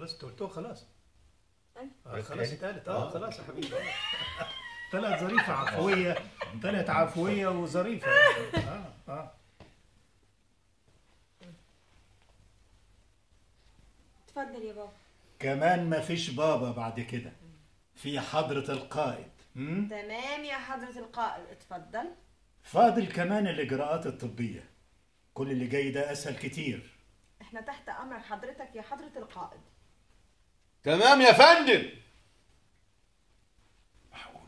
خلاص انت قلتوه خلاص أيوة. آه خلاص اتقالت اه خلاص يا حبيبي آه. طلعت ظريفة عفوية طلعت عفوية وظريفة اه اه اتفضل يا بابا كمان ما فيش بابا بعد كده في حضرة القائد مم؟ تمام يا حضرة القائد اتفضل فاضل كمان الإجراءات الطبية كل اللي جاي ده أسهل كتير احنا تحت امر حضرتك يا حضرة القائد تمام يا فندم معقول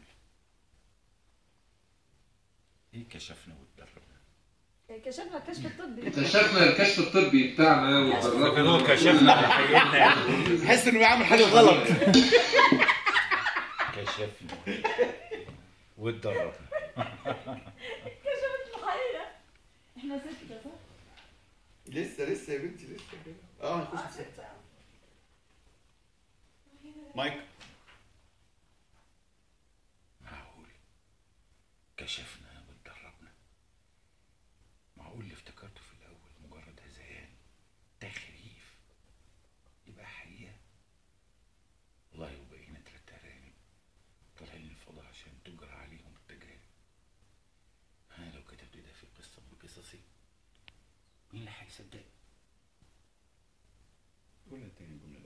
ايه كشفنا واتدربنا كشفها الكشف الطبي كشفنا الكشف الطبي بتاعنا وقربنا كشفنا على حقيقتنا حس انه بيعمل حاجه غلط كشفنا واتدربنا كشفت الحقيقة احنا ستة صح؟ لسه لسه يا بنتي لسه كده اه هنخش مايك معقول كشفنا واتدربنا معقول اللي افتكرته في الاول مجرد هذيان تخريف يبقى حقيقه والله وبقينا تلات ارانب طالعين الفضاء عشان تجرى عليهم التجارب انا لو كتبت ده في قصه من قصصي مين اللي هيصدق قولها تاني جمله